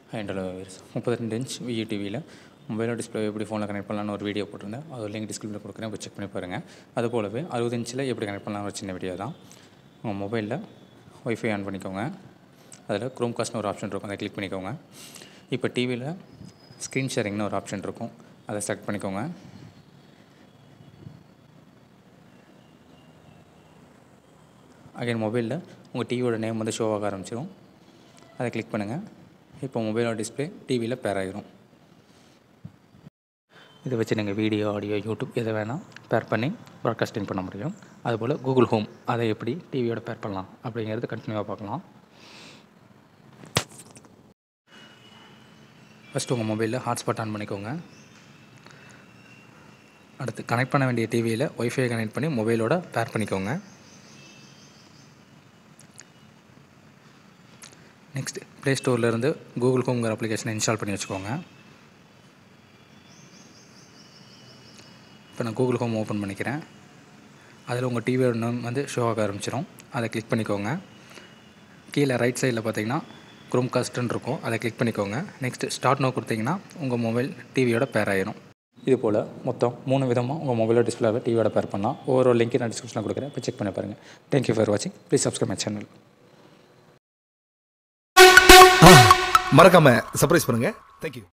handle முப்பத்தி ரெண்டு inch விஇ டிவியில் மொபைலோ டிஸ்பிளே எப்படி ஃபோனில் கனெக்ட் பண்ணலாம்னு ஒரு வீடியோ போட்டிருந்தேன் அது லிங்க் டிஸ்கிரிப்ஷனில் கொடுக்குறேன் போய் செக் பண்ணி பாருங்கள் அது போலவே அறுபது இன்ச்சில் எப்படி கனெக்ட் பண்ணலாம்னு ஒரு சின்ன வீடியோ தான் உங்கள் மொபைலில் ஒய்ஃபை ஆன் பண்ணிக்கோங்க அதில் க்ரோம் காஸ்ட்னு ஒரு ஆப்ஷன் இருக்கும் அதை கிளிக் பண்ணிக்கோங்க இப்போ டிவியில் ஸ்க்ரீன் ஷேரிங்னு ஒரு ஆப்ஷன் இருக்கும் அதை செலக்ட் பண்ணிக்கோங்க அகைன் மொபைலில் உங்கள் டிவியோட நேம் வந்து ஷோ ஆக ஆரம்பிச்சிடும் அதை கிளிக் பண்ணுங்கள் இப்போ மொபைலோட டிஸ்பிளே டிவியில் பேர் ஆகிரும் இதை வச்சு நீங்கள் வீடியோ ஆடியோ யூடியூப் எதை வேணால் பேர் பண்ணி ப்ராட்காஸ்டிங் பண்ண முடியும் அதுபோல் கூகுள் ஹோம் அதை எப்படி டிவியோட பேர் பண்ணலாம் அப்படிங்கிறது கண்டினியூவாக பார்க்கலாம் ஃபஸ்ட்டு உங்கள் மொபைலில் ஹாட்ஸ்பாட் ஆன் பண்ணிக்கோங்க அடுத்து கனெக்ட் பண்ண வேண்டிய டிவியில் ஒய்ஃபை கனெக்ட் பண்ணி மொபைலோட பேர் பண்ணிக்கோங்க நெக்ஸ்ட் ப்ளே ஸ்டோர்லேருந்து கூகுள் ஹோம்ங்கிற அப்ளிகேஷனை இன்ஸ்டால் பண்ணி வச்சுக்கோங்க இப்போ நான் கூகுள் ஹோம் ஓப்பன் பண்ணிக்கிறேன் அதில் உங்கள் டிவியோட நேம் வந்து ஷோ ஆக ஆரம்பிச்சிடும் அதை கிளிக் பண்ணிக்கோங்க கீழே ரைட் சைடில் பார்த்தீங்கன்னா குரோம் காஸ்ட்னு இருக்கும் அதை கிளிக் பண்ணிக்கோங்க நெக்ஸ்ட் ஸ்டார்ட் நோ கொடுத்தீங்கன்னா உங்கள் மொபைல் டிவியோட பேர் ஆயிரும் இது போல் மொத்தம் மூணு விதமாக உங்கள் மொபைலோட டிஸ்பிளேவை டிவியோட பேர் பண்ணலாம் ஒவ்வொரு லிங்க்கு நான் டிஸ்கிரிப்ஷனில் கொடுக்குறேன் இப்போ செக் பண்ணி பாருங்கள் தேங்க்யூ ஃபார் வாட்சிங் ப்ளீஸ் சப்ஸ்கிரைப் மை சேனல் மறக்காம சர்ப்ரைஸ் பண்ணுங்க தேங்க்யூ